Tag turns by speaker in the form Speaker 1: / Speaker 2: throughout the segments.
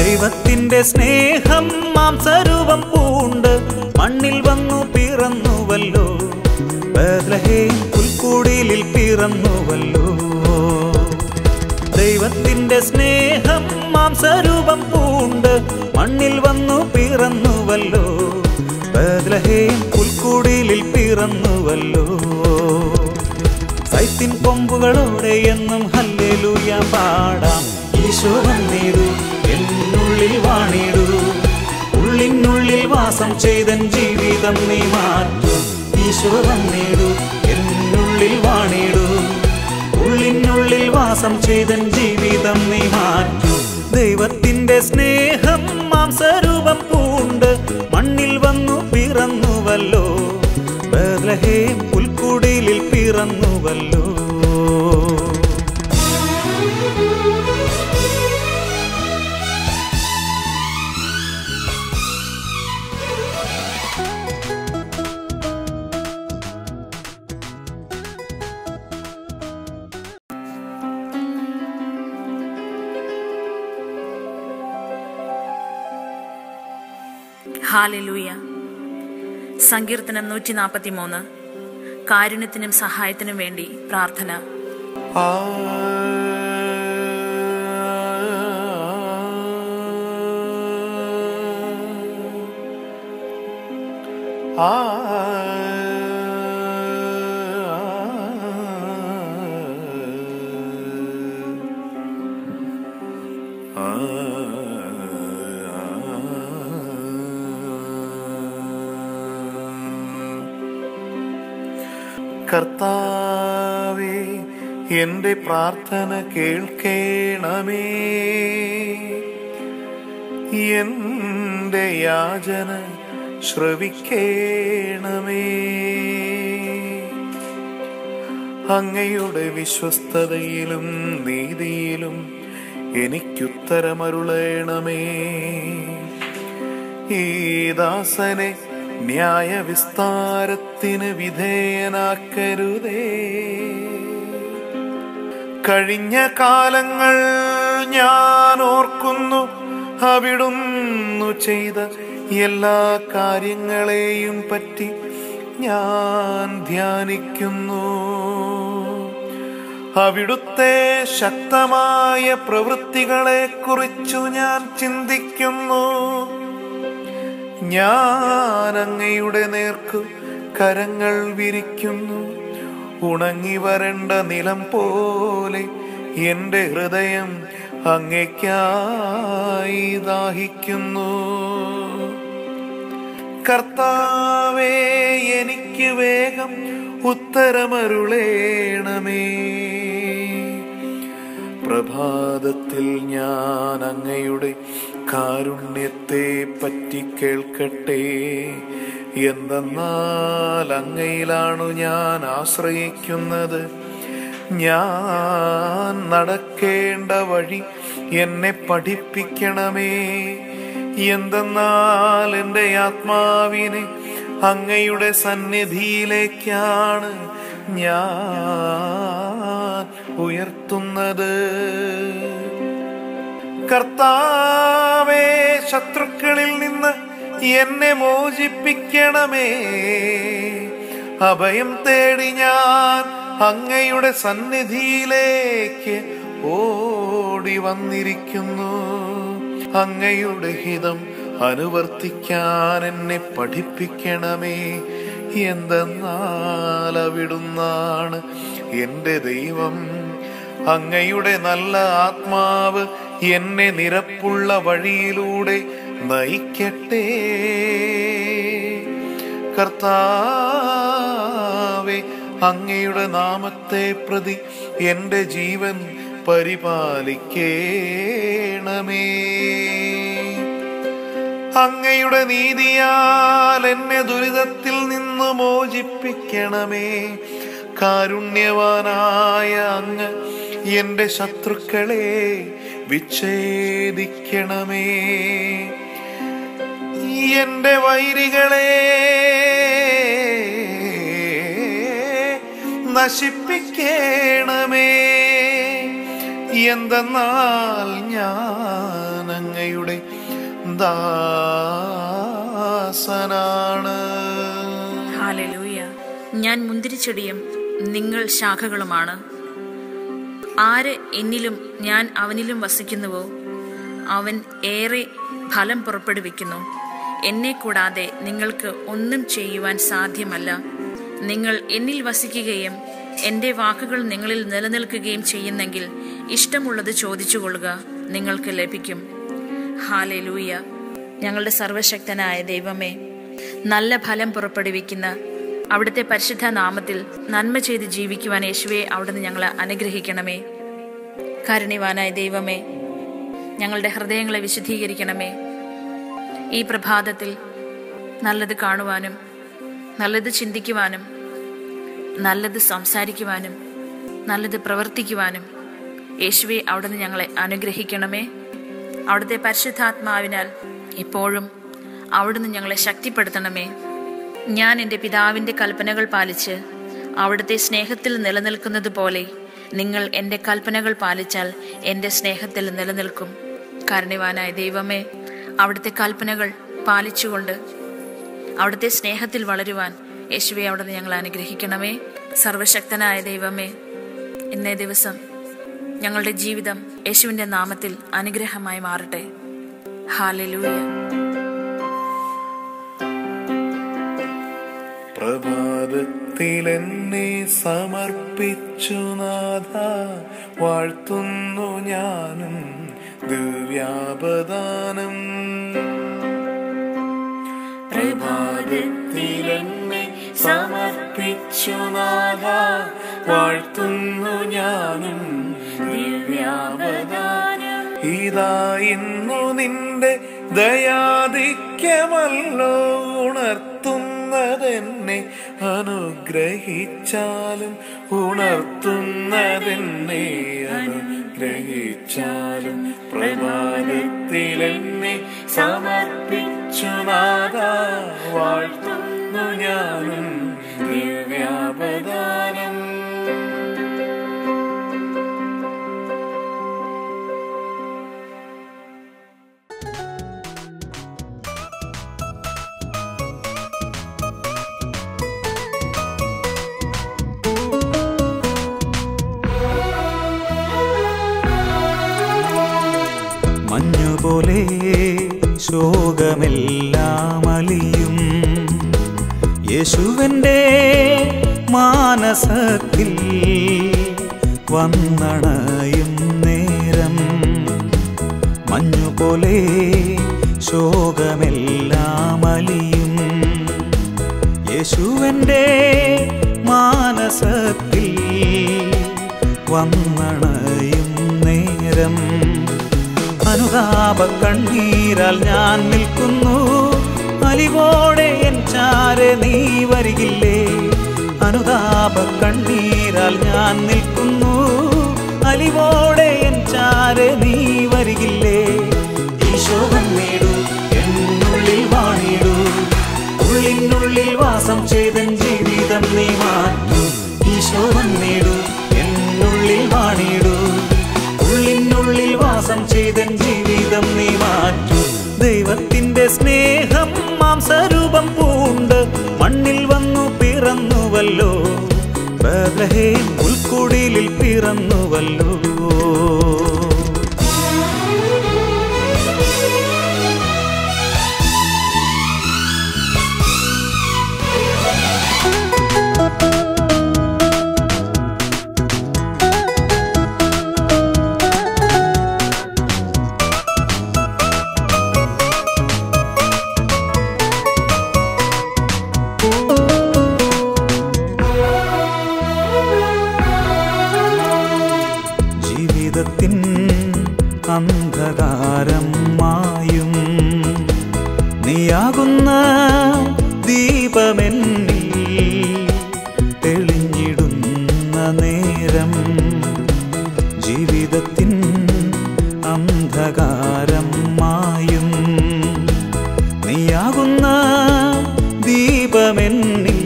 Speaker 1: ദൈവത്തിന്റെ സ്നേഹം മാംസരൂപം പൂണ്ട് മണ്ണിൽ വന്നു പിറന്നുവല്ലോ ബേത്ലഹേം പുൽക്കൂടിലിൽ പിറന്നുവല്ലോ ദൈവത്തിന്റെ സ്നേഹം മാംസരൂപം പൂണ്ട് മണ്ണിൽ വന്നു പിറന്നുവല്ലോ ബേത്ലഹേം പുൽക്കൂടിലിൽ പിറന്നുവല്ലോ സൈത്തിൻ കൊമ്പുകളോടെ എന്നും ഹല്ലേലൂയ പാടാം ഈശോ വന്നിടൂ എന്നുള്ളിൽ വാണിടൂ ഉള്ളിനുള്ളിൽ വാസം ചെയ്തൻ ജീവിതം നീ മാറ്റും ഈശോ വന്നിടൂ എന്നുള്ളിൽ വാണിടൂ ഉള്ളിനുള്ളിൽ വാസം ചെയ്തൻ ജീവിതം നീ മാറ്റും ദൈവത്തിന്റെ സ്നേഹം മാംസരൂപം പൂണ്ട് മണ്ണിൽ വന്നു പിറന്നുവല്ലോ ബേത്ലഹേം പുൽക്കുടിലിൽ പിറന്നുവല്ലോ
Speaker 2: ഹാലലൂയ സങ്കീർത്തനം നൂറ്റി നാൽപ്പത്തി മൂന്ന് കാരുണ്യത്തിനും സഹായത്തിനും വേണ്ടി പ്രാർത്ഥന
Speaker 3: കർത്താവേ എന്റെ പ്രാർത്ഥന കേൾക്കേണമേ എന്റെ യാചന ശ്രവിക്കേണമേ അങ്ങയുടെ വിശ്വസ്തതയിലും നീതിയിലും എനിക്കുത്തരമരുളേണമേ ഈ ദാസനെ ന്യായവിസ്താരത്തിന് വിധേയനാക്കരുതേ കഴിഞ്ഞ കാലങ്ങൾ ഞാൻ ഓർക്കുന്നു അവിടുന്നു ചെയ്ത എല്ലാ കാര്യങ്ങളെയും പറ്റി ഞാൻ ധ്യാനിക്കുന്നു അവിടുത്തെ ശക്തമായ പ്രവൃത്തികളെ കുറിച്ചു ഞാൻ ചിന്തിക്കുന്നു ഞാൻ അങ്ങയുടെ നേർക്കു കരങ്ങൾ വിരിക്കുന്നു ഉണങ്ങി വരണ്ട നിലം പോലെ എന്റെ ഹൃദയം അങ്ങയ്ക്കായി ദാഹിക്കുന്നു കർത്താവേ എനിക്ക് വേഗം ഉത്തരമരുളേണമേ പ്രഭാതത്തിൽ ഞാൻ അങ്ങയുടെ കാരുണ്യത്തെ പറ്റി കേൾക്കട്ടെ എന്തെന്നാൽ അങ്ങയിലാണു ഞാൻ ആശ്രയിക്കുന്നത് ഞാൻ നടക്കേണ്ട വഴി എന്നെ പഠിപ്പിക്കണമേ എന്തെന്നാൽ എൻ്റെ ആത്മാവിനെ അങ്ങയുടെ സന്നിധിയിലേക്കാണ് ഞാൻ ഉയർത്തുന്നത് കർത്താവേ ശത്രുക്കളിൽ നിന്ന് എന്നെ മോചിപ്പിക്കണമേ അഭയം തേടി ഞാൻ അങ്ങയുടെ സന്നിധിയിലേക്ക് ഓടി വന്നിരിക്കുന്നു അങ്ങയുടെ ഹിതം അനുവർത്തിക്കാൻ എന്നെ പഠിപ്പിക്കണമേ എന്തെന്നാൽ അവിടുന്നാണ് എൻ്റെ ദൈവം അങ്ങയുടെ നല്ല ആത്മാവ് എന്നെ നിരപ്പുള്ള വഴിയിലൂടെ നയിക്കട്ടെ കർത്താവെ അങ്ങയുടെ നാമത്തെ പ്രതി എൻ്റെ ജീവൻ പരിപാലിക്കേണമേ അങ്ങയുടെ നീതിയാൽ എന്നെ ദുരിതത്തിൽ നിന്ന് മോചിപ്പിക്കണമേ കാരുണ്യവാനായ അങ്ങ് എന്റെ ശത്രുക്കളെ വിച്ഛേദിക്കണമേ എന്റെ വൈരികളെ നശിപ്പിക്കണമേ എന്തെന്നാൽ ഞാൻ അങ്ങയുടെ അങ്ങയുടെ ദാസനാണ്
Speaker 2: ഹാലലൂയ ഞാൻ മുന്തിരിച്ചെടിയും നിങ്ങൾ ശാഖകളുമാണ് ആര് എന്നിലും ഞാൻ അവനിലും വസിക്കുന്നുവോ അവൻ ഏറെ ഫലം പുറപ്പെടുവിക്കുന്നു എന്നെ കൂടാതെ നിങ്ങൾക്ക് ഒന്നും ചെയ്യുവാൻ സാധ്യമല്ല നിങ്ങൾ എന്നിൽ വസിക്കുകയും എൻ്റെ വാക്കുകൾ നിങ്ങളിൽ നിലനിൽക്കുകയും ചെയ്യുന്നെങ്കിൽ ഇഷ്ടമുള്ളത് ചോദിച്ചുകൊള്ളുക നിങ്ങൾക്ക് ലഭിക്കും ഹാലലൂയ ഞങ്ങളുടെ സർവശക്തനായ ദൈവമേ നല്ല ഫലം പുറപ്പെടുവിക്കുന്ന അവിടുത്തെ പരിശുദ്ധ നാമത്തിൽ നന്മ ചെയ്ത് ജീവിക്കുവാൻ യേശുവെ അവിടുന്ന് ഞങ്ങളെ അനുഗ്രഹിക്കണമേ കാരുണ്യവാനായ ദൈവമേ ഞങ്ങളുടെ ഹൃദയങ്ങളെ വിശുദ്ധീകരിക്കണമേ ഈ പ്രഭാതത്തിൽ നല്ലത് കാണുവാനും നല്ലത് ചിന്തിക്കുവാനും നല്ലത് സംസാരിക്കുവാനും നല്ലത് പ്രവർത്തിക്കുവാനും യേശുവെ അവിടുന്ന് ഞങ്ങളെ അനുഗ്രഹിക്കണമേ അവിടുത്തെ പരിശുദ്ധാത്മാവിനാൽ ഇപ്പോഴും അവിടുന്ന് ഞങ്ങളെ ശക്തിപ്പെടുത്തണമേ ഞാൻ എൻ്റെ പിതാവിൻ്റെ കൽപ്പനകൾ പാലിച്ച് അവിടുത്തെ സ്നേഹത്തിൽ നിലനിൽക്കുന്നത് പോലെ നിങ്ങൾ എൻ്റെ കൽപ്പനകൾ പാലിച്ചാൽ എൻ്റെ സ്നേഹത്തിൽ നിലനിൽക്കും കാരണവാനായ ദൈവമേ അവിടുത്തെ കൽപ്പനകൾ പാലിച്ചുകൊണ്ട് അവിടുത്തെ സ്നേഹത്തിൽ വളരുവാൻ യേശുവെ അവിടുന്ന് ഞങ്ങൾ അനുഗ്രഹിക്കണമേ സർവശക്തനായ ദൈവമേ ഇന്നേ ദിവസം ഞങ്ങളുടെ ജീവിതം യേശുവിൻ്റെ നാമത്തിൽ അനുഗ്രഹമായി മാറട്ടെ ഹാലലൂയ
Speaker 3: പ്രഭാതത്തിൽ എന്നെ സമർപ്പിച്ചു നാഥ വാഴ്ത്തുന്നു ഞാനും ദിവ്യാപദാനം പ്രഭാതത്തിൽ എന്നെ സമർപ്പിച്ചു നാഥ വാഴ്ത്തുന്നു ഞാനും ദിവ്യാപദാനം ഇതാ ഇന്നു നിന്റെ ദയാധിക്യമല്ലോ ഉണർത്തുന്നതെന്നെ അനുഗ്രഹിച്ചാലും ഉണർത്തുന്നതെന്നെ അനുഗ്രഹിച്ചാലും പ്രഭാതത്തിലെന്നെ സമർപ്പിച്ചു നാദ വാഴ്ത്തുന്നു ഞാനും ദിവ്യാപദാനം
Speaker 1: മഞ്ഞുപോലെ ശോകമെല്ലാം അലിയും യേശുവൻ്റെ മാനസത്തിൽ വന്നണയും നേരം മഞ്ഞുപോലെ ശോകമെല്ലാം അലിയും യേശുവൻ്റെ മാനസത്തിൽ വന്നണയും നേരം അനുതാപ കണ്ണീരാൽ ഞാൻ നിൽക്കുന്നു അലിവോടെ എൻ ചാരെ നീ വരികില്ലേ അനുതാപ കണ്ണീരാൽ ഞാൻ നിൽക്കുന്നു അലിവോടെ എൻ ചാരെ നീ വരികില്ലേ ഈശോ വന്നിടൂ എന്നുള്ളിൽ വാണിടൂ ഉള്ളിനുള്ളിൽ വാസം ചെയ്തൻ ജീവിതം നീ മാറ്റൂ ഈശോ വന്നിടൂ എന്നുള്ളിൽ വാണിടൂ ഉള്ളിനുള്ളിൽ വാസം ചെയ്തൻ ജീവിതം നീ മാറ്റൂ ദൈവത്തിന്റെ സ്നേഹം മാംസരൂപം പൂണ്ട് മണ്ണിൽ വന്നു പിറന്നുവല്ലോ ബഹ്ലഹേം ഉൾക്കുടിലിൽ പിറന്നുവല്ലോ ജീവിതത്തിൻ അന്ധകാരം മായും നീയാകുന്ന ദീപമെന്നിൽ തെളിഞ്ഞിടുന്ന നേരം ജീവിതത്തിൻ അന്ധകാരം മായും നീയാകുന്ന ദീപമെന്നിൽ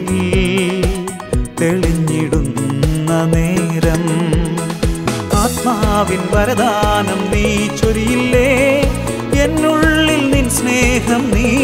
Speaker 1: തെളിഞ്ഞിടുന്ന നേരം ആത്മാവിൻ വരദാനം നീ ചൊരിയില്ലേ എൻ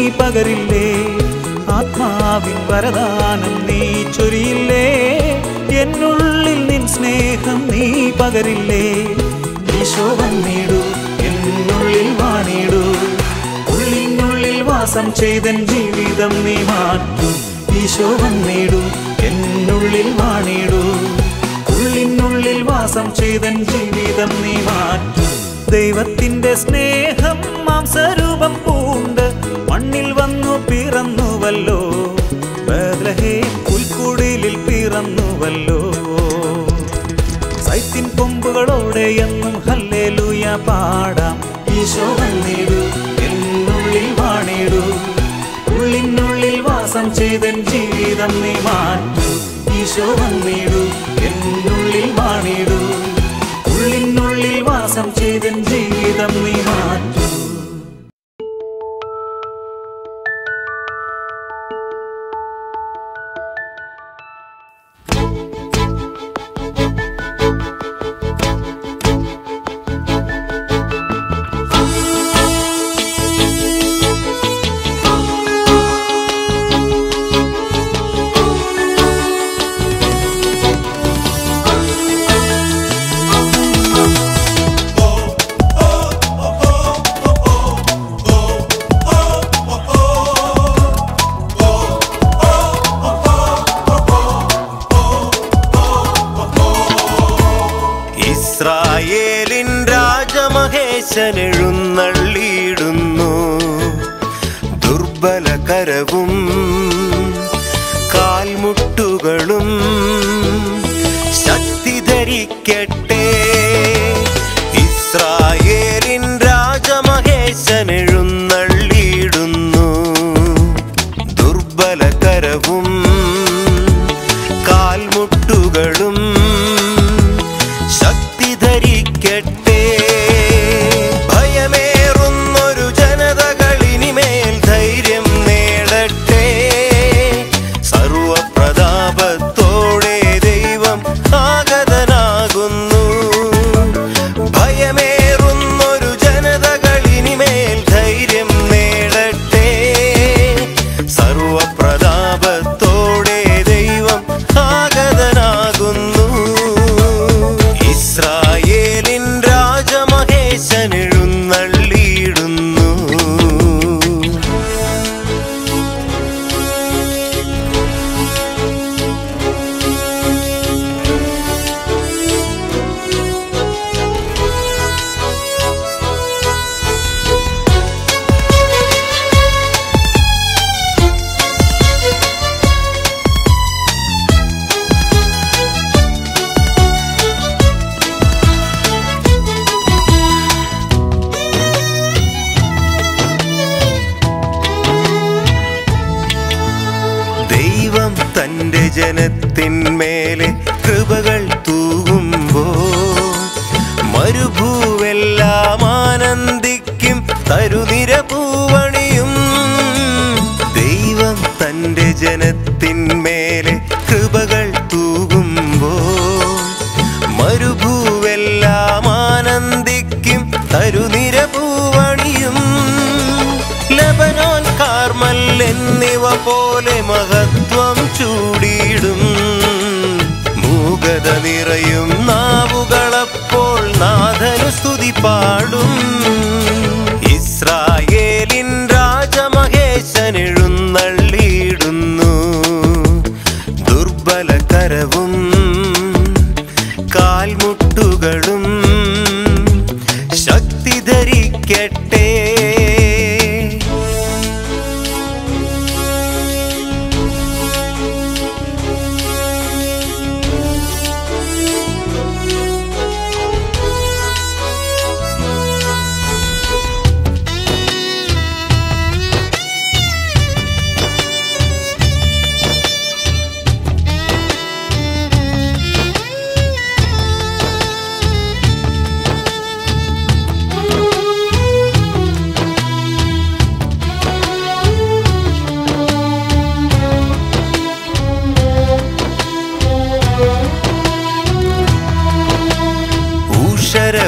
Speaker 1: പകരില്ലേ ആത്മാവിൻ വരദാനം നീ ചൊരിയില്ലേ എന്നുള്ളിൽ നിൻ സ്നേഹം നീ പകരില്ലേ ഈശോ വന്നിടൂ എന്നുള്ളിൽ വാണിടൂ ഉള്ളിനുള്ളിൽ വാസം ചെയ്തൻ ജീവിതം നീ മാറ്റൂ ഈശോ വന്നിടൂ എന്നുള്ളിൽ വാണിടൂ ഉള്ളിനുള്ളിൽ വാസം ചെയ്തൻ ജീവിതം നീ മാറ്റൂ ദൈവത്തിന്റെ സ്നേഹം മാംസരൂപം പൂണ്ട് മണ്ണിൽ വന്നു പിറന്നുവല്ലോ ബേത്ലഹേം പുൽക്കുടിലിൽ പിറന്നുവല്ലോ സൈത്തിൻ കൊമ്പുകളോടെ എന്നും ഹല്ലേലൂയ പാടാം ഈശോ വന്നിടൂ എന്നുള്ളിൽ വാണിടൂ ഉള്ളിനുള്ളിൽ വാസം ചെയ്തൻ ജീവിതം നീ മാറ്റൂ ഈശോ വന്നിടൂ എന്നുള്ളിൽ വാണിടൂ ഉള്ളിനുള്ളിൽ വാസം ചെയ്തൻ ജീവിതം നീ മാറ്റൂ
Speaker 4: ഇസ്രായേലിൻ രാജമഹേശൻ എഴുന്നള്ളിയിടുന്നു ദുർബല കരവും കാൽമുട്ടുകളും ശക്തി ധരിക്കട്ടെ ഇസ്രായേലിൻ രാജമഹേശൻ എഴുന്നള്ളിയിടുന്നു ദുർബല കരവും കാൽമുട്ടുകളും ശക്തി ധരിക്കട്ടെ ഭയമേറുന്നൊരു ജനതകളിനിമേൽ ധൈര്യം നേടട്ടെ സർവപ്രതാപത്തോടെ ദൈവം ആഗതനാകുന്നു ഭയമേറുന്നൊരു ജനതകളിനിമേൽ ധൈര്യം നേടട്ടെ സർവപ്രതാപത്തോടെ ദൈവം ആഗതനാകുന്നു ഇസ്രായേലിൻ രാജമഹേശൻ എഴുന്നള്ളിയിടുന്നു ദൈവം തന്റെ ജനത്തിന്മേലെ കൃപകൾ തൂകുമ്പോൾ മരുഭൂവെല്ലാം ആനന്ദിക്കും തരുനിര പൂവണിയും ദൈവം തന്റെ ജനത്തിന്മേലെ കൃപകൾ തൂകുമ്പോൾ മരുഭൂവെല്ലാം ആനന്ദിക്കും തരുനിര പൂവണിയും ലബനോൻ കാർമൽ എന്നിവ പോലെ മഹത്വം ചൂടിയിടും മൂകത നിറയും നാവുകളപ്പോൾ നാഥനു സ്തുതി പാടും ഇസ്രായേലിൻ രാജമഹേശൻ എഴുന്നള്ളിയിടുന്നു ദുർബല കരവും കാൽമുട്ടുകളും ശക്തി ധരിക്കട്ടെ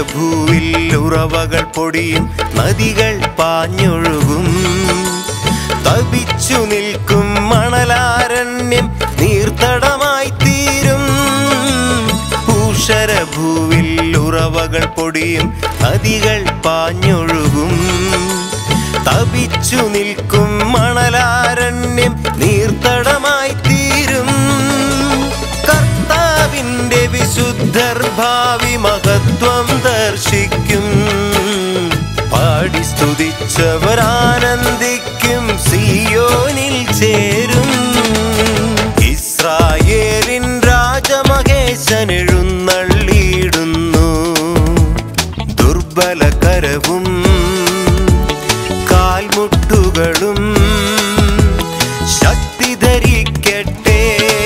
Speaker 4: ഊഷരഭൂവിൽ ഉറവകൾ പൊടിയും നദികൾ പാഞ്ഞൊഴുകും തപിച്ചു നിൽക്കും മണലാരണ്യം നീർത്തടമായി തീരും ഭൂഷരഭൂവിൽ ഉറവകൾ പൊടിയും നദികൾ പാഞ്ഞൊഴുകും തപിച്ചു നിൽക്കും മണലാരണ്യം നീർത്തടമായി തീരും കർത്താവിന്റെ വിശുദ്ധർ ഭാവി മഹത്വം ദർശിക്കും പാടി സ്തുതിച്ചവർ ആനന്ദിക്കും സിയോനിൽ ചേരും ഇസ്രായേലിൻ രാജമഹേശൻ എഴുന്നള്ളിയിടുന്നു ദുർബലകരവും കാൽമുട്ടുകളും ശക്തി ധരിക്കട്ടെ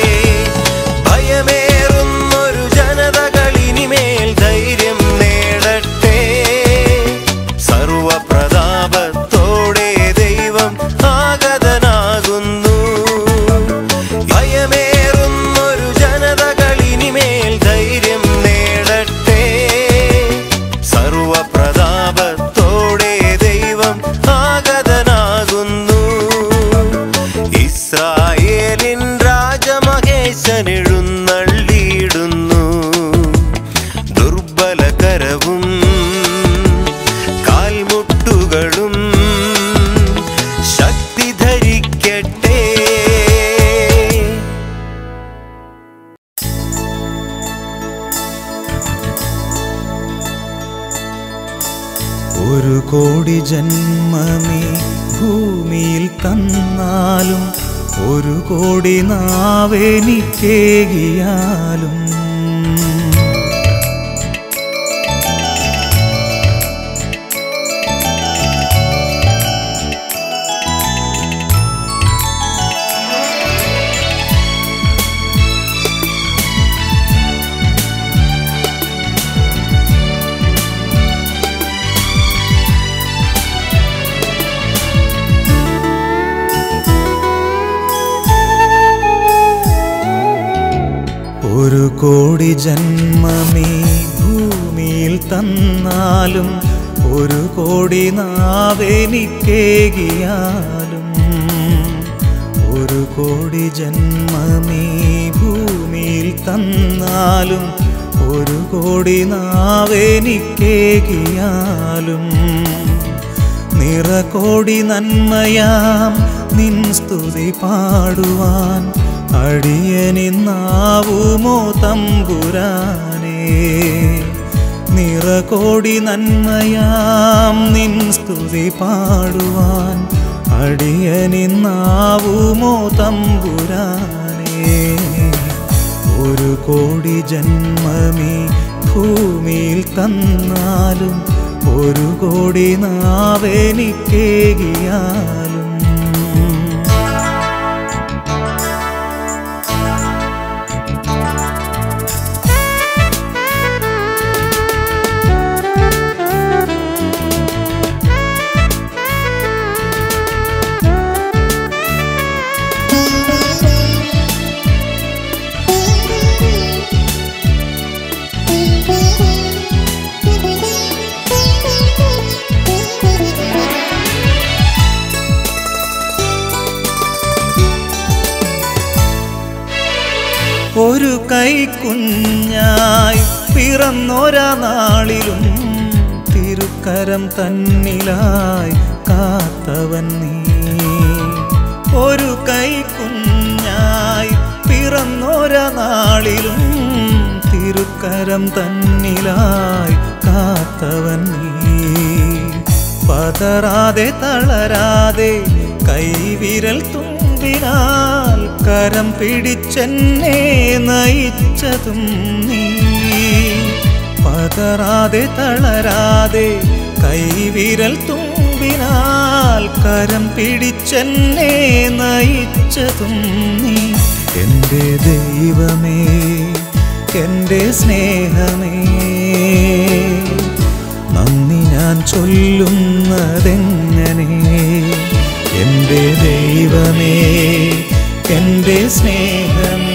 Speaker 4: ഭയമേറുന്നൊരു ജനതകളിനിമേൽ ധൈര്യം നേടട്ടെ സർവപ്രതാപത്തോടെ ദൈവം ആഗതനാകുന്നു ഭയമേറുന്നൊരു ജനതകളിനിമേൽ ധൈര്യം നേടട്ടെ സർവപ്രതാപത്തോടെ ദൈവം ആഗതനാകുന്നു ഇസ്രായേലിൻ രാജമഹേശൻ എഴുന്നള്ളിയിടുന്നു ദുർബലകരവും കാൽമുട്ടുകളും ശക്തി ധരിക്കട്ടെ
Speaker 1: ഒരു കോടി ജന്മമേ ഭൂമിയിൽ തന്നാലും ഒരു കോടി നാവെനിക്കേകിയാലും ഒരു കോടി ജന്മമേ ഭൂമിയിൽ തന്നാലും ഒരു കോടി നാവെനിക്കേകിയാലും ഒരു കോടി ജന്മമേ ഭൂമിയിൽ തന്നാലും ഒരു കോടി നാവെനിക്കേകിയാലും നിറകോടി നന്മയാം നിൻ സ്തുതി പാടുവാൻ അടിയനിന്നാവുമോ തമ്പുരാനേ നിറകോടി നന്മയാം നിൻ സ്തുതി പാടുവാൻ അടിയനിന്നാവുമോ തമ്പുരാനേ ഒരു കോടി ജന്മമേ ഭൂമിയിൽ തന്നാലും ഒരു കോടി നാവെനിക്കേകിയാലും ഒരു കൈക്കുഞ്ഞായി പിറന്നൊരാ നാളിലും തിരുക്കരം തന്നിലായി കാത്തവൻ നീ ഒരു കൈക്കുഞ്ഞായി പിറന്നൊരാ നാളിലും തിരുക്കരം തന്നിലായി കാത്തവൻ നീ പതറാതെ തളരാതെ കൈവിരൽ തുമ്പിനാൽ കരം പിടിച്ചെന്നെ നയിച്ചതും നീ പതറാതെ തളരാതെ കൈവിരൽ തുമ്പിനാൽ കരം പിടിച്ചെന്നെ നയിച്ചതും നീ എൻ്റെ ദൈവമേ എൻ്റെ സ്നേഹമേ നന്ദി ഞാൻ ചൊല്ലുന്നതെങ്ങനെ എൻ്റെ ദൈവമേ എൻ്റെ സ്നേഹമേ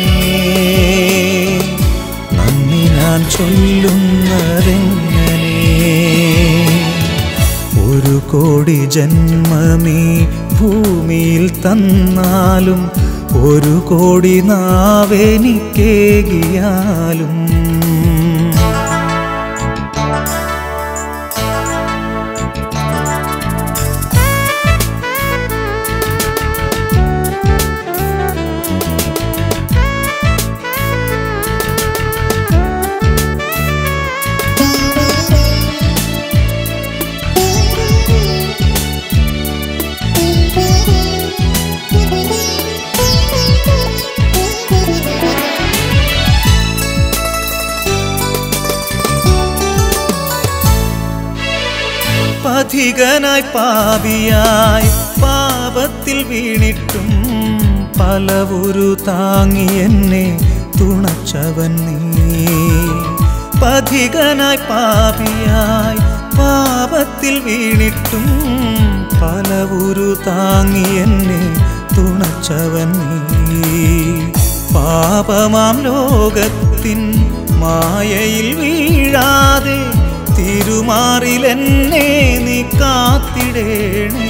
Speaker 1: നന്ദി ഞാൻ ചൊല്ലുന്നതെങ്ങനെ ഒരു ഒരു കോടി ജന്മമീ ഭൂമിയിൽ തന്നാലും ഒരു കോടി നാവെനിക്കേകിയാലും പഥികനായി പാപിയായി പാപത്തിൽ വീണിട്ടും പലവുരു താങ്ങി എന്നെ തുണച്ചവൻ നീ പഥികനായി പാപിയായി പാപത്തിൽ വീണിട്ടും പലവുരു താങ്ങി എന്നെ തുണച്ചവൻ നീ പാപമാം ലോകത്തിൻ മായയിൽ വീഴാതെ തിരുമാറിലെന്നെ നീ കാത്തിടേണേ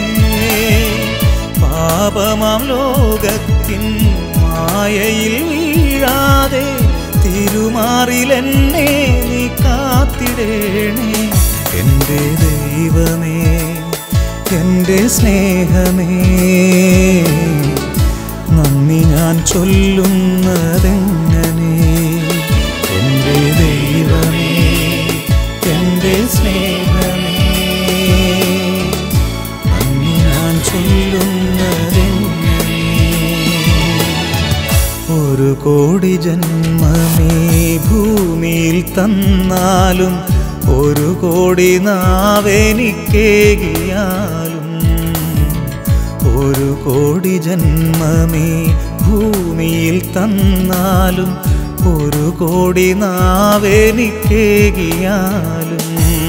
Speaker 1: പാപമാം ലോകത്തിൻ മായയിൽ വീഴാതെ തിരുമാറിലെന്നെ നീ കാത്തിടേണേ എൻ്റെ ദൈവമേ എൻ്റെ സ്നേഹമേ നന്ദി ഞാൻ ചൊല്ലുന്നതെങ്ങനെ എൻ്റെ ദൈവമേ എൻ്റെ സ്നേഹമേ നന്ദി ഞാൻ ചൊല്ലുന്നതെങ്ങനെ ഒരു കോടി ജന്മമേ ഭൂമിയിൽ തന്നാലും ഒരു കോടി നാവെനിക്കേകിയാലും ഒരു കോടി ജന്മമേ ഭൂമിയിൽ തന്നാലും ഒരു കോടി നാവെനിക്കേകിയാലും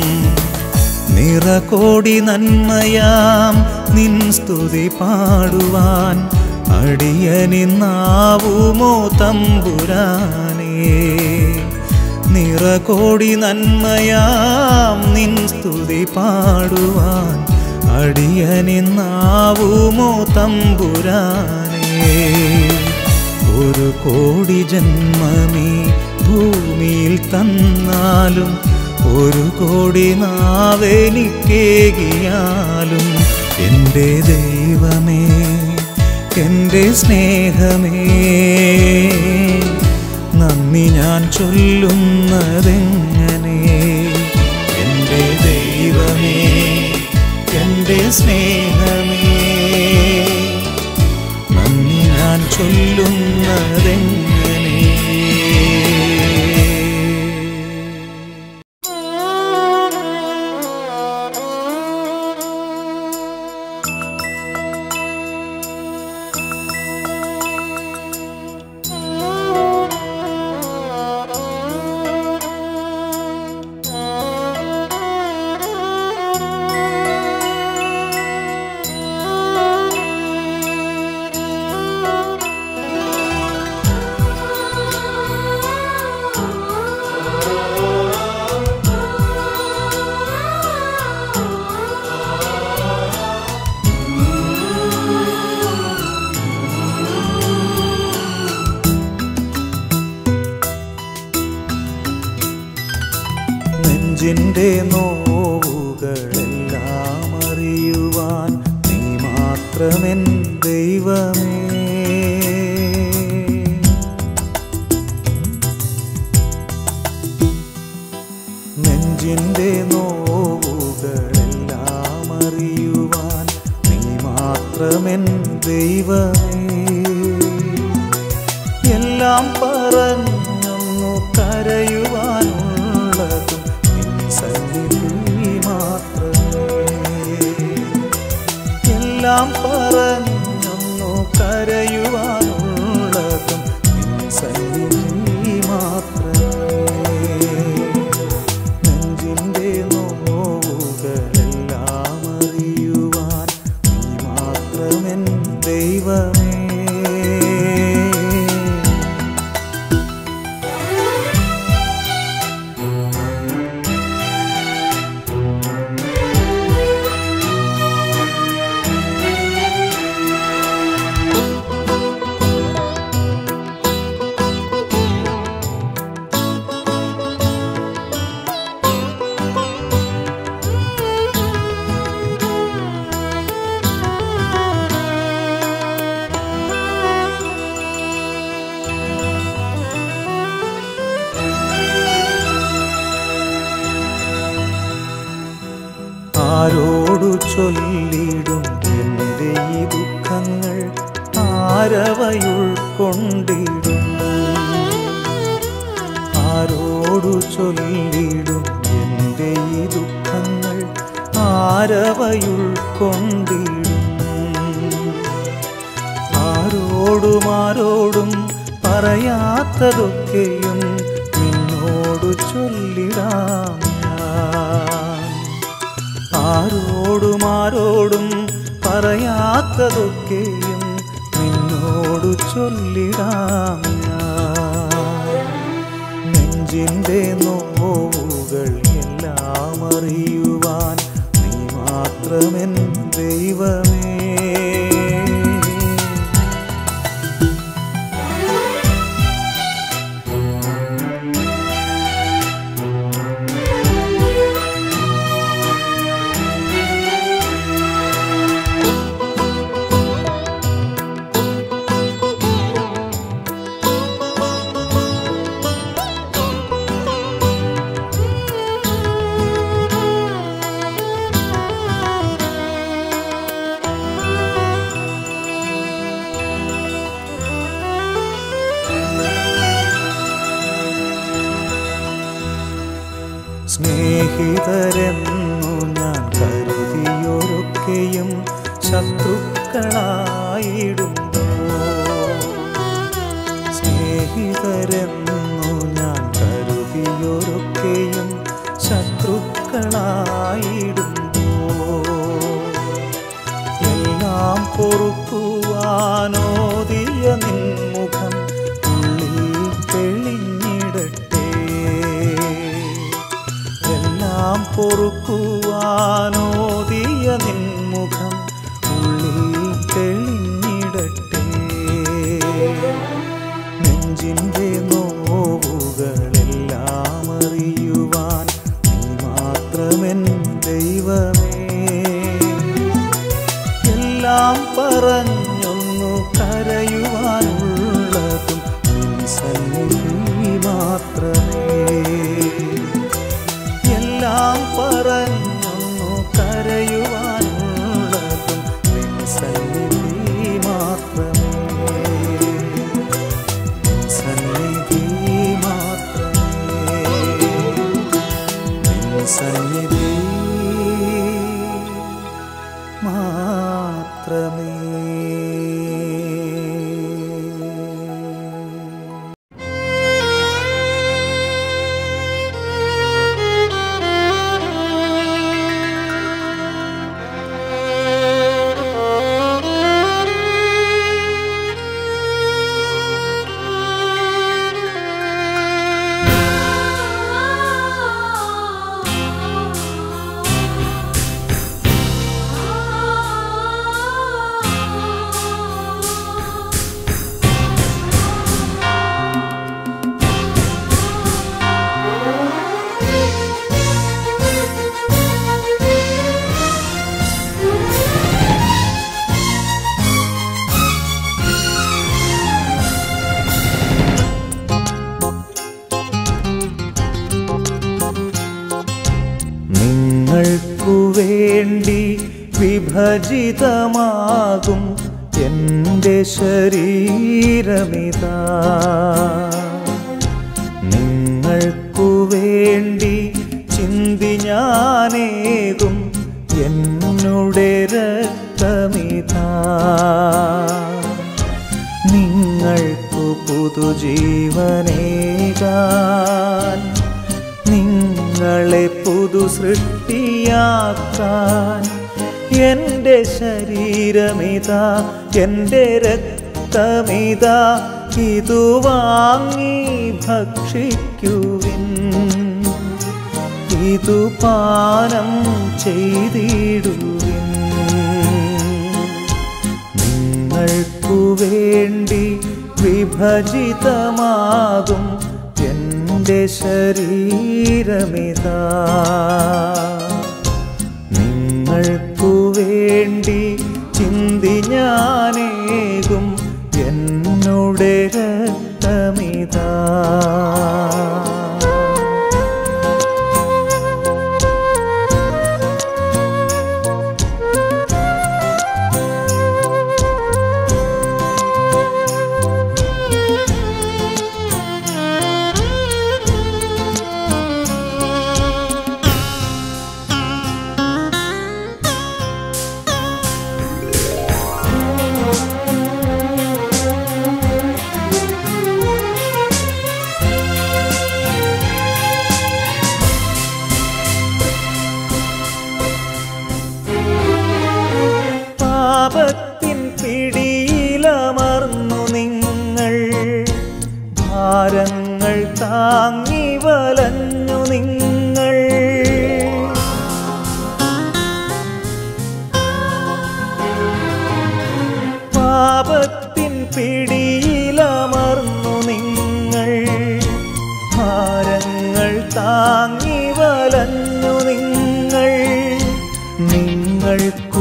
Speaker 1: നിറകോടി നന്മയാം നിൻ സ്തുതി പാടുവാൻ അടിയനിന്നാവുമോ തമ്പുരാനേ നിറകോടി നന്മയാം നിൻ സ്തുതി പാടുവാൻ അടിയനിന്നാവുമോ തമ്പുരാനേ ഒരു കോടി ജന്മമേ ഭൂമിയിൽ തന്നാലും ഒരു കോടി നാവെനിക്കേകിയാലും എൻ്റെ ദൈവമേ എൻ്റെ സ്നേഹമേ നന്ദി ഞാൻ ചൊല്ലുന്നതെങ്ങനെ എൻ്റെ ദൈവമേ എൻ്റെ സ്നേഹമേ നന്ദി ഞാൻ ചൊല്ലുന്നതെങ്ങനെ നെഞ്ചിൻ്റെ നോവുകളെല്ലാം അറിയുവാൻ നീ മാത്രമെൻ ദൈവമേ നെഞ്ചിൻ്റെ നോവുകളെല്ലാം അറിയുവാൻ നീ മാത്രമെൻ ദൈവമേ എല്ലാം പറഞ്ഞൊന്നു കരയുവാനുള്ളതും നിൻ സന്നിധി മാത്രമേ എല്ലാം പറഞ്ഞൊന്നു കരയുവാനുള്ളതും നിൻ സന്നിധി മാത്രമേ നെഞ്ചിൻ്റെ നോവുകളെല്ലാം അറിയുവാൻ നീ മാത്രമെൻ ദൈവമേ ചൊല്ലിടും എൻ്റെ ഈ ദുഃഖങ്ങൾ ആരവയുൾക്കൊണ്ടിടും ആരോടു ചൊല്ലിടും എൻ്റെ ഈ ദുഃഖങ്ങൾ ആരവയുൾക്കൊണ്ടിടും ആരോടും ആരോടും പറയാത്തതൊക്കെയും നിന്നോടു ചൊല്ലിടാം ഞാൻ ആരോടും ആരോടും പറയാത്തതൊക്കെയും നിന്നോടു ചൊല്ലിടാം ഞാൻ നെഞ്ചിൻ്റെ നോവുകൾ എല്ലാം അറിയുവാൻ നീ മാത്രമെൻ ദൈവമേ സ്നേഹിതരെന്നു ഞാൻ കരുതിയൊരൊക്കെയും ശത്രുക്കളായിടുന്നു സ്നേഹിതരെന്നു ഞാൻ കരുതിയൊരൊക്കെയും ശത്രുക്കളായിടുന്നു എല്ലാം പൊറുക്കുവാനോദിയ നിൻമുഖം ഉള്ളിൽ തെളിഞ്ഞിടട്ടെ എല്ലാം പൊറുക്കുവാനോദിയ നിൻമുഖം ഉള്ളിൽ തെളിഞ്ഞിടട്ടെ നെഞ്ചിൻ്റെ നോവുകളെല്ലാം അറിയുവാൻ നീ മാത്രമെൻ ദൈവമേ എല്ലാം പറഞ്ഞൊന്നു കരയുവാനുള്ളതും നിൻ സന്നിധി മാത്രമേ എല്ലാം പറഞ്ഞൊന്നു കരയുവാനുള്ളതും നിൻ സന്നിധി മാത്രമേ നിൻ സന്നിധി മാത്രമേ നിൻ സന്നിധി മാത്രമേ നിങ്ങൾക്കു വേണ്ടി വിഭജിതമാകും എൻ്റെ ശരീരമിതാ നിങ്ങൾക്കു വേണ്ടി ചിന്തി ഞാനേകും എന്നുടെ രക്തമിതാ നിങ്ങൾക്കു പുതുജീവനേകാൻ നിങ്ങളെ പുതു സൃഷ്ടിയാക്കാൻ എൻ്റെ ശരീരമിതാ എൻ്റെ രക്തമിതാ ഇതു വാങ്ങി ഭക്ഷിക്കുവിൻ ഇതു പാനം ചെയ്തിടുവിൻ നിങ്ങൾക്കു വേണ്ടി വിഭജിതമാകും എൻ്റെ ശരീരമിതാ നിങ്ങൾക്കു വേണ്ടി ചിന്തി ഞാനേകും എന്നുടെ രക്തമിതാ പിടിയിലമർന്നു നിങ്ങൾ ഭാരങ്ങൾ താങ്ങി വലഞ്ഞു നിങ്ങൾ നിങ്ങൾക്കു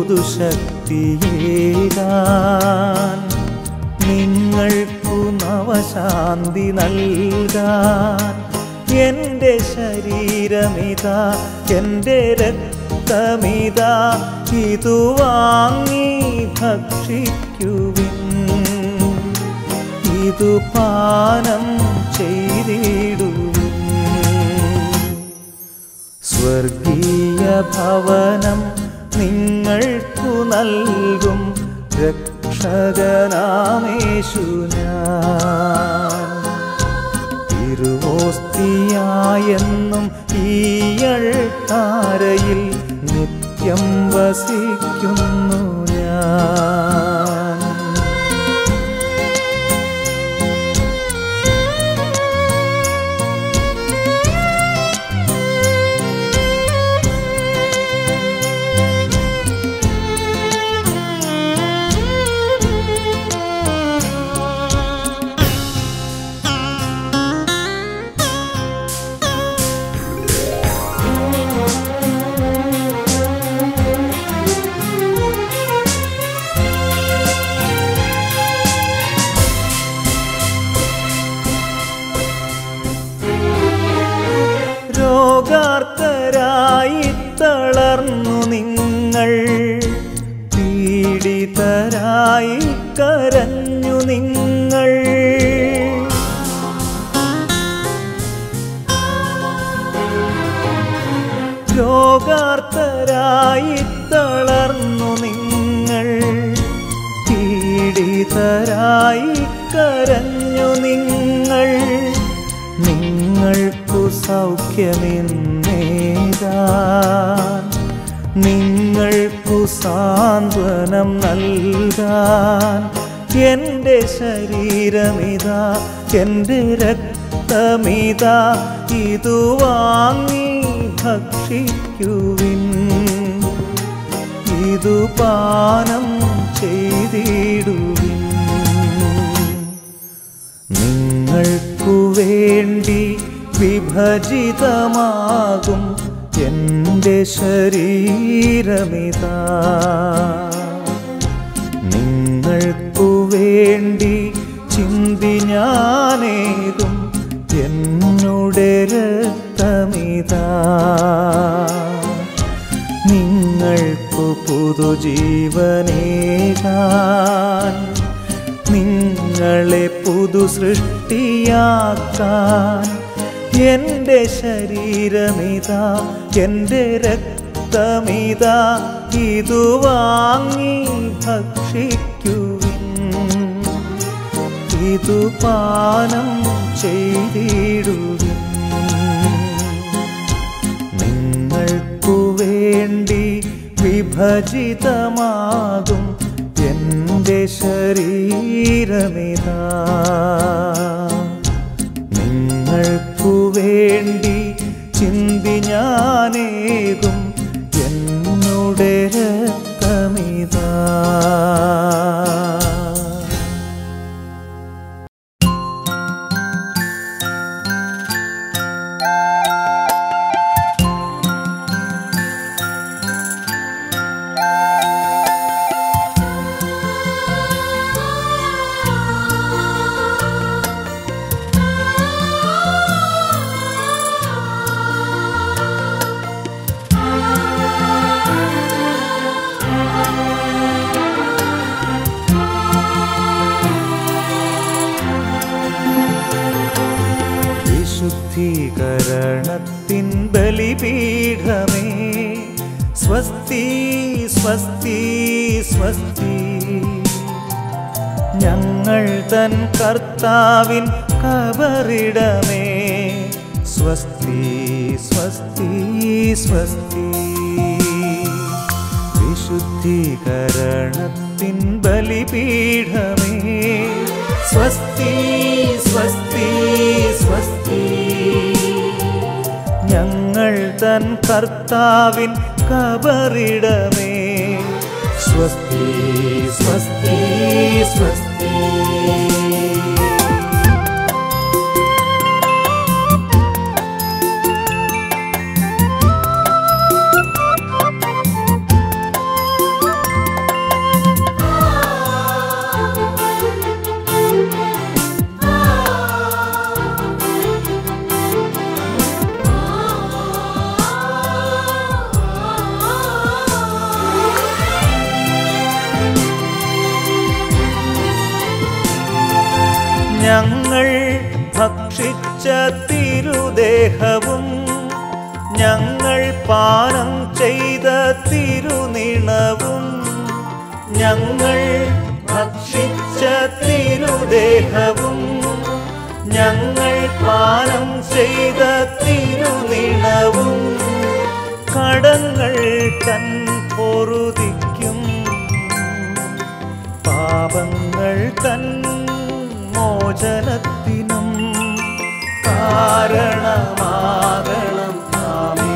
Speaker 1: പുതുശക്തിയേകാൻ നിങ്ങൾക്കു നവശാന്തി നൽകാൻ എൻ്റെ ശരീരമിതാ എൻ്റെ രക്തമിതാ ഇതു വാങ്ങി ഭക്ഷിക്കുവിൻ ഇതു പാനം ചെയ്തിടുവിൻ സ്വർഗീയ ഭവനം നിങ്ങൾക്കു നൽകും രക്ഷകനാമേശു ഞാൻ തിരുവോസ്തിയായെന്നും ഈയൾ താരയിൽ നിത്യം വസിക്കുന്നു ഞാൻ രോഗാർത്തരായി തളർന്നു നിങ്ങൾ പീഡിതരായി കരഞ്ഞു നിങ്ങൾ രോഗാർത്തരായി തളർന്നു നിങ്ങൾ പീഡിതരായി കരഞ്ഞു നിങ്ങൾ നിങ്ങൾക്കു സൗഖ്യമെന്നേതാൻ നിങ്ങൾക്കു സാന്ത്വനം നൽകാൻ എൻ്റെ ശരീരമിതാ എൻ്റെ രക്തമിതാ ഇതു വാങ്ങി ഭക്ഷിക്കുവിൻ ഇതു പാനം ചെയ്തിടുവിൻ നിങ്ങൾക്കു വേണ്ടി വിഭജിതമാകും എൻ്റെ ശരീരമിതാ നിങ്ങൾക്കു വേണ്ടി ചിന്തി ഞാനേകും എന്നുടെ രക്തമിതാ നിങ്ങൾക്കു പുതുജീവനേകാൻ നിങ്ങളെ പുതു സൃഷ്ടിയാക്കാൻ എൻ്റെ ശരീരമിതാ എൻ്റെ രക്തമിതാ ഇതു വാങ്ങി ഭക്ഷിക്കുവിൻ ഇതു പാനം ചെയ്തിടുവിൻ നിങ്ങൾക്കു വേണ്ടി വിഭജിതമാകും എൻ്റെ ശരീരമിതാ നിങ്ങൾക്കു വേണ്ടി ചിന്തി ഞാനേകും എന്നുടെ രക്തമിതാ വിശുദ്ധീകരണത്തിൻ ബലിപീഠമേ സ്വസ്തി സ്വസ്തി സ്വസ്തി ഞങ്ങൾ തൻ കർത്താവിൻ കബറിടമേ സ്വസ്തി സ്വസ്തി സ്വസ്തി വിശുദ്ധീകരണത്തിൻ ബലിപീഠമേ സ്വസ്തി സ്വസ്തി സ്വസ്തി ഞങ്ങൾ തൻ കർത്താവിൻ കബറിടമേ സ്വസ്തി സ്വസ്തി സ്വസ്തി ഞങ്ങൾ ഭക്ഷിച്ച തിരുദേഹവും ഞങ്ങൾ പാനം ചെയ്ത തിരുനിണവും ഞങ്ങൾ ഭക്ഷിച്ച തിരുദേഹവും ഞങ്ങൾ പാനം ചെയ്ത തിരുനിണവും കടങ്ങൾ തൻ പൊറുതിക്കും പാപങ്ങൾ തൻ മോചനത്തിനും കാരണമാകണം ആമേ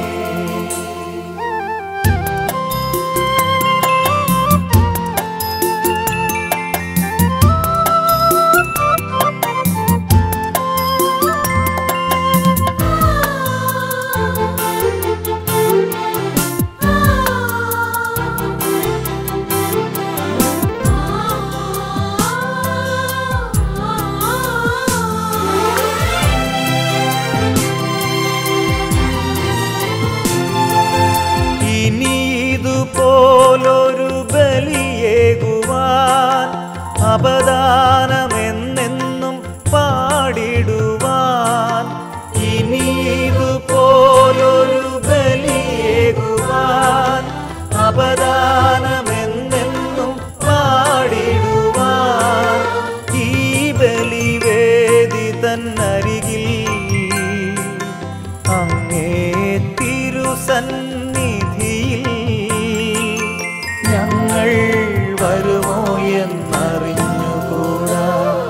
Speaker 1: ഇനി ഇതുപോലൊരു ബലിയേകുവാൻ അപദാനമെന്നെന്നും പാടിടുവാൻ ഇനി ഇതുപോലൊരു ബലിയേകുവാൻ അപദാനമെന്നെന്നും പാടിടുവാൻ ഈ ബലിവേദി തന്നരികിൽ അങ്ങേ തിരുസന്നിധിയിൽ ഞങ്ങൾ വരുമോ എന്നറിഞ്ഞുകൂടാ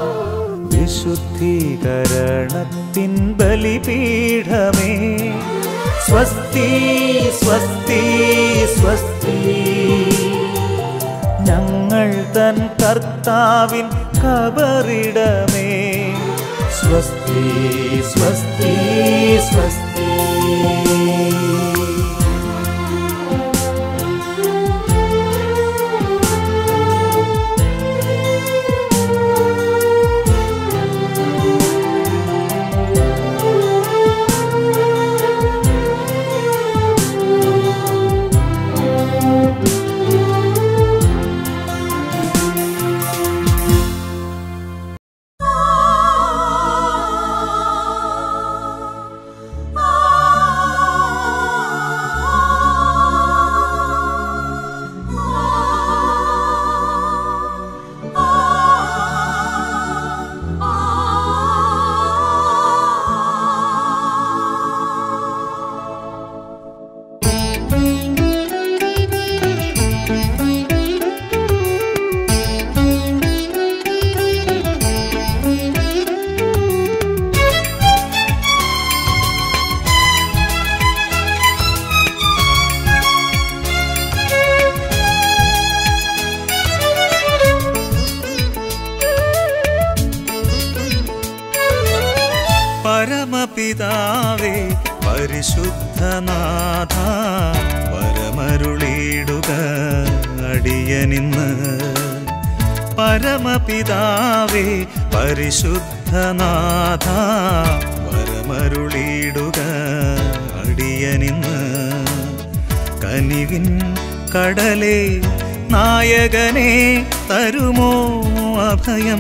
Speaker 1: വിശുദ്ധീകരണത്തിൻ ബലിപീഠമേ സ്വസ്തി സ്വസ്തി സ്വസ്തി ഞങ്ങൾ തൻ കർത്താവിൻ കബറിടമേ സ്വസ്തി സ്വസ്തി സ്വസ്തി പരമപിതാവേ പരിശുദ്ധനാഥ പരമരുളിയിടുക അടിയനിന്ന് പരമപിതാവേ പരിശുദ്ധനാഥ പരമരുളിയിടുക അടിയനിന്ന് കനിവിൻ കടലേ നായകനെ തരുമോ അഭയം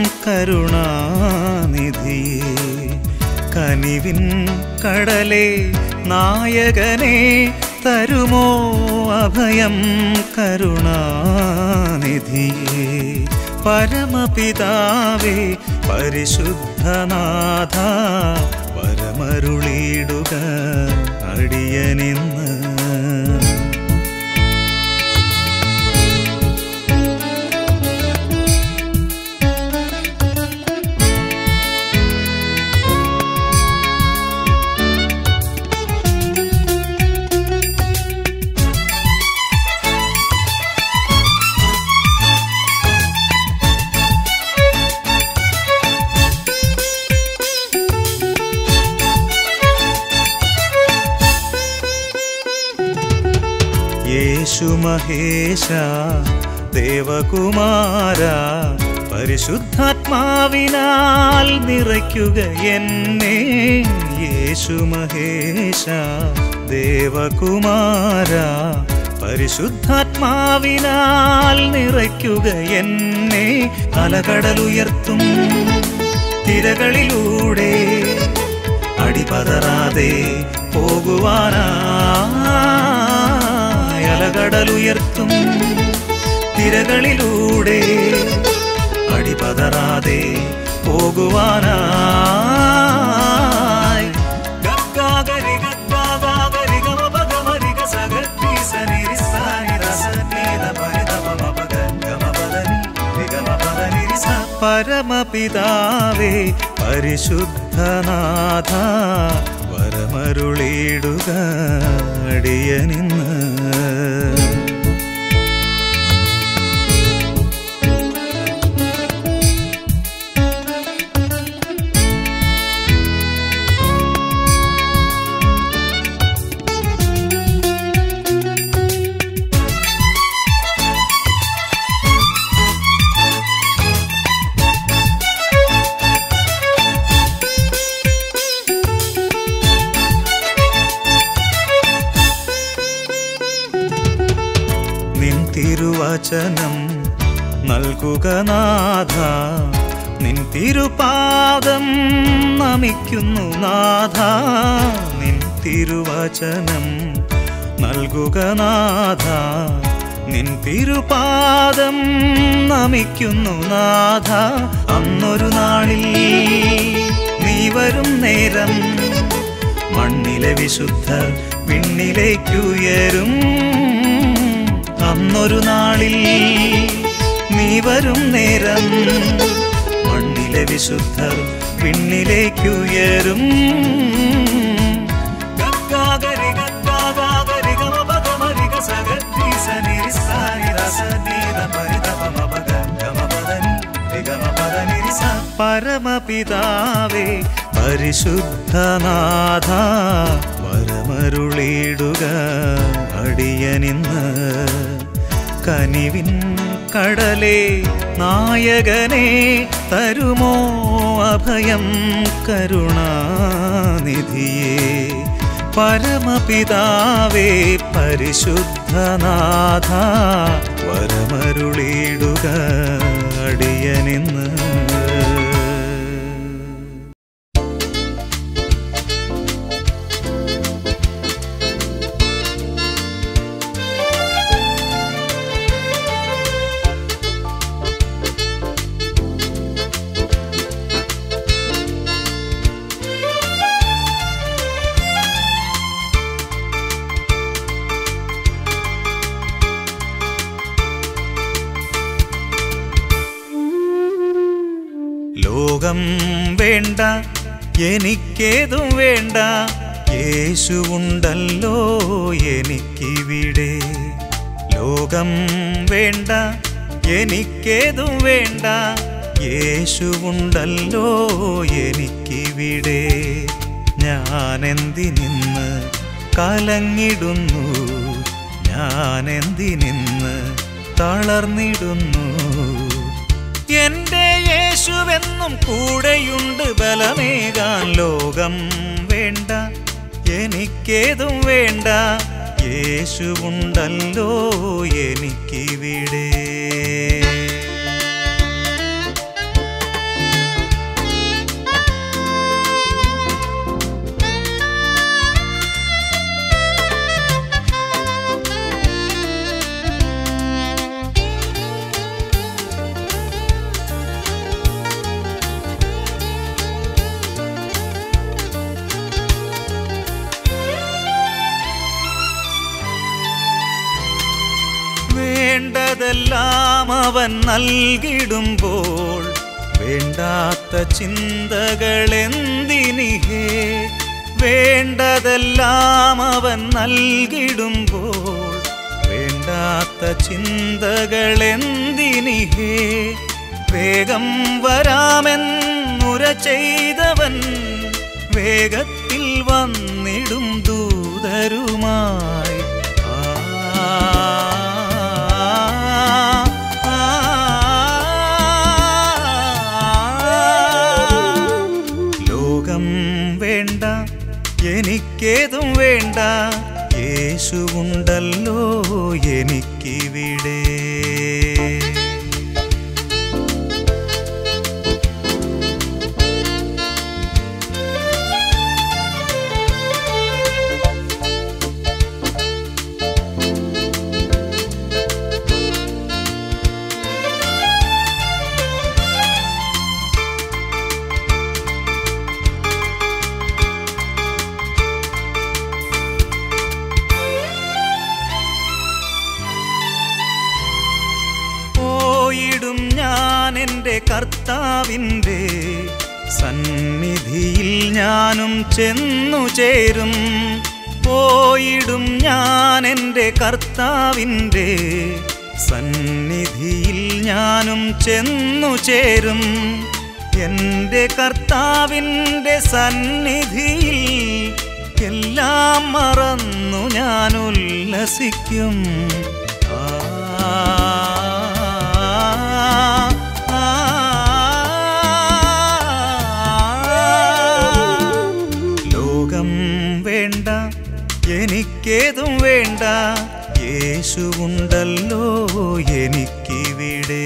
Speaker 1: കരുണാനിധിയേ കനിവിൻ കടലേ നായകനെ തരുമോ അഭയം കരുണാനിധിയേ പരമപിതാവേ പരിശുദ്ധനാഥ പരമരുളിയിടുക അടിയനിന്ന് യേശു മഹേശ ദേവകുമാര പരിശുദ്ധാത്മാവിനാൽ നിറയ്ക്കുക എന്നെ യേശു മഹേശ ദേവകുമാര പരിശുദ്ധാത്മാവിനാൽ നിറയ്ക്കുക എന്നെ അലകടലുയർത്തും തിരകളിലൂടെ അടിപതറാതെ പോകുവാനായി അലകടലുയർത്തും തിരകളിലൂടെ അടിപതറാതെ പോകുവാനായി ഗഗ്ഗാഗരി ഗഗ്ഗാഗാഗരി ഗമപഗമരി ഗസഗത്തി സനിരി സാനി രസനീത പരിതമമപഗ ഗമപദനി വിഗമപദനി റിസ. പരമപിതാവേ പരിശുദ്ധനാഥ വരമരുളിയിടുക അടിയനിന്ന് നിൻ തിരുവചനം നൽകുക നാഥ നിൻ തിരുപാദം നമിക്കുന്നു നാഥ നിൻ തിരുവചനം നൽകുക നാഥ നിൻ തിരുപാദം നമിക്കുന്നു നാഥ അന്നൊരു നാളിൽ നീ വരും നേരം മണ്ണിലെ വിശുദ്ധ വിണ്ണിലേക്കുയരും അന്നൊരു നാളിൽ നീ വരും നേരം മണ്ണിലെ വിശുദ്ധർ വിണ്ണിലേക്കുയരും ഗഗ്ഗാഗരി ഗഗ്ഗാഗാഗരി ഗമപഗമരി ഗസഗത്തി സനിരി സാനി രസനീത പരിതപമപഗ ഗമപദനി വിഗമപദനി റിസ. പരമപിതാവേ പരിശുദ്ധനാഥ വരമരുളിയിടുക അടിയനിന്ന് കനിവിൻ കടലേ നായകനെ തരുമോ അഭയം കരുണാനിധിയേ പരമപിതാവേ പരിശുദ്ധനാഥ വരമരുളിയിടുക അടിയനിന്ന് ലോകം വേണ്ട എനിക്കേതും വേണ്ട യേശുവുണ്ടല്ലോ എനിക്കിവിടെ ലോകം വേണ്ട എനിക്കേതും വേണ്ട യേശുവുണ്ടല്ലോ എനിക്കിവിടെ ഞാനെന്തിനിന്ന് കലങ്ങിടുന്നു ഞാനെന്തിനിന്ന് തളർന്നിടുന്നു എന്റെ യേശുവെന്നും കൂടെയുണ്ട് ബലമേകാൻ ലോകം വേണ്ട എനിക്കേതും വേണ്ട യേശുവുണ്ടല്ലോ എനിക്കിവിടെ വേണ്ടതെല്ലാം അവൻ നൽകിടുമ്പോൾ വേണ്ടാത്ത ചിന്തകളെന്തിനിഹേ വേണ്ടതെല്ലാം അവൻ നൽകിടുമ്പോൾ വേണ്ടാത്ത ചിന്തകളെന്തിനിഹേ വേഗം വരാമെന്നുര ചെയ്തവൻ വേഗത്തിൽ വന്നിടും ദൂതരുമായി ആ, ആ, ലോകം വേണ്ട എനിക്കേതും വേണ്ട യേശുവുണ്ടല്ലോ എനിക്കിവിടെ എൻ്റെ കർത്താവിൻ്റെ സന്നിധിയിൽ ഞാനും ചെന്നു ചേരും പോയിടും ഞാൻ എൻ്റെ കർത്താവിൻ്റെ സന്നിധിയിൽ ഞാനും ചെന്നു ചേരും എൻ്റെ കർത്താവിൻ്റെ സന്നിധിയിൽ എല്ലാം മറന്നു ഞാൻ ഉല്ലസിക്കും ആ, ആ, ലോകം വേണ്ട എനിക്കേതും വേണ്ട യേശുവുണ്ടല്ലോ എനിക്കിവിടെ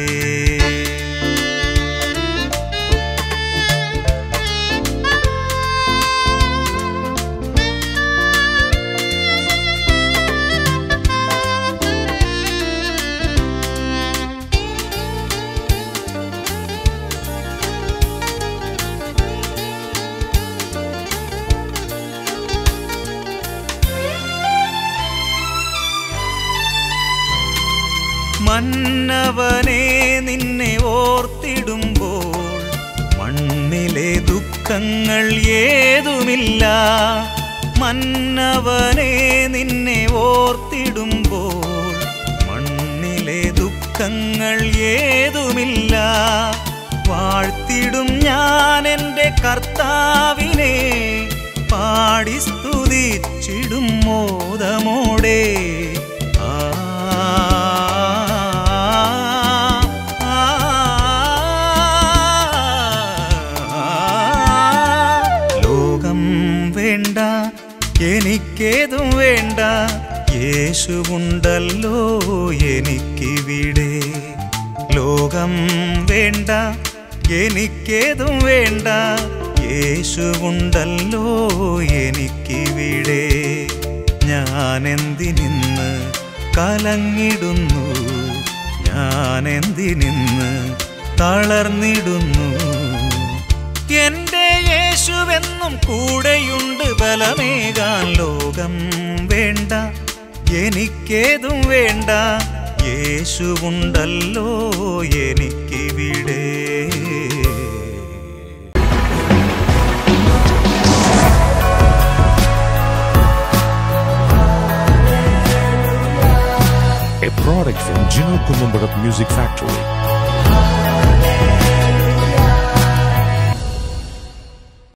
Speaker 1: മന്നവനെ നിന്നെ ഓർത്തിടുമ്പോൾ മണ്ണിലെ ദുഃഖങ്ങൾ ഏതുമില്ല മന്നവനെ നിന്നെ ഓർത്തിടുമ്പോൾ മണ്ണിലെ ദുഃഖങ്ങൾ ഏതുമില്ല വാഴ്ത്തിടും ഞാൻ എൻ്റെ കർത്താവിനെ പാടി സ്തുതിച്ചിടും മോദമോടെ ആ ലോകം വേണ്ട എനിക്കേതും വേണ്ട യേശുവുണ്ടല്ലോ എനിക്കിവിടെ ലോകം വേണ്ട എനിക്കേതും വേണ്ട യേശുവുണ്ടല്ലോ എനിക്കിവിടെ ഞാനെന്തിനിന്ന് കലങ്ങിടുന്നു ഞാനെന്തിനിന്ന് തളർന്നിടുന്നു എന്റെ യേശുവെന്നും കൂടെയുണ്ട് ബലമേകാൻ ലോകം വേണ്ട എനിക്കേതും വേണ്ട യേശുവുണ്ടല്ലോ എനിക്കിവിടെ
Speaker 5: a product from Gino Columbarat Music Factory.